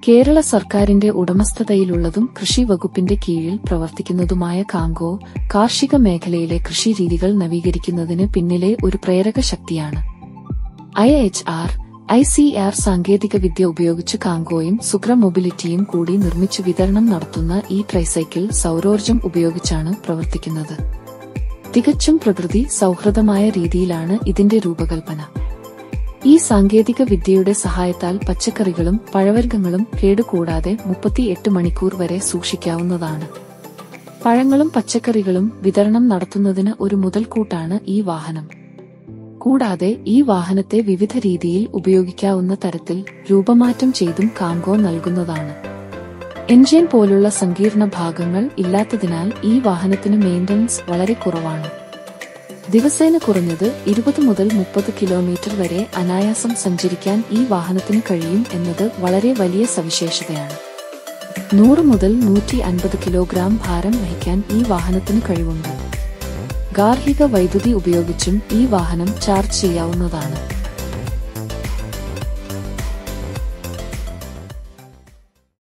കേരള സർക്കാരിന്റെ ഉടമസ്ഥതയിലുള്ളതും കൃഷി വകുപ്പിന്റെ കീഴിൽ പ്രവർത്തിക്കുന്നതുമായ കാങ്കോ കാർഷിക മേഖലയിലെ കൃഷിരീതികൾ നവീകരിക്കുന്നതിന് പിന്നിലെ ഒരു പ്രേരക ശക്തിയാണ് I H R I C R സാങ്കേതിക വിദ്യ ഉപയോഗിച്ച് കാങ്കോയും സുഗ്ര മൊബിലിറ്റിയും കൂടി നിർമ്മിച്ചു വിതരണം നടത്തുന്ന ഈ ട്രൈസൈക്കിൾ സൗരോർജം ഉപയോഗിച്ചാണ് പ്രവർത്തിക്കുന്നത് തികച്ചും പ്രകൃതി സൗഹൃദമായ രീതിയിലാണ് ഇതിന്റെ രൂപകൽപ്പന ഈ സാങ്കേതിക വിദ്യയുടെ സഹായത്താൽ പച്ചക്കറികളും പഴവർഗ്ഗങ്ങളും കേടുകൂടാതെ മുപ്പത്തിയെട്ട് മണിക്കൂർ വരെ സൂക്ഷിക്കാവുന്നതാണ് പഴങ്ങളും പച്ചക്കറികളും വിതരണം നടത്തുന്നതിന് ഒരു മുതൽക്കൂട്ടാണ് ഈ വാഹനം കൂടാതെ ഈ വാഹനത്തെ വിവിധ രീതിയിൽ ഉപയോഗിക്കാവുന്ന തരത്തിൽ രൂപമാറ്റം ചെയ്തും കാങ്കോ നൽകുന്നതാണ് എൻജിൻ പോലുള്ള സങ്കീർണ ഭാഗങ്ങൾ ഇല്ലാത്തതിനാൽ ഈ വാഹനത്തിന് മെയിന്റനൻസ് വളരെ കുറവാണ് ദിവസേന കുറഞ്ഞത് ഇരുപത് മുതൽ മുപ്പത് കിലോമീറ്റർ വരെ അനായാസം സഞ്ചരിക്കാൻ ഈ വാഹനത്തിന് കഴിയും എന്നത് വളരെ വലിയ സവിശേഷതയാണ് നൂറ് മുതൽ നൂറ്റി അൻപത് കിലോഗ്രാം ഭാരം വഹിക്കാൻ ഈ വാഹനത്തിന് കഴിവുണ്ട് ഗാർഹിക വൈദ്യുതി ഉപയോഗിച്ചും ഈ വാഹനം ചാർജ് ചെയ്യാവുന്നതാണ്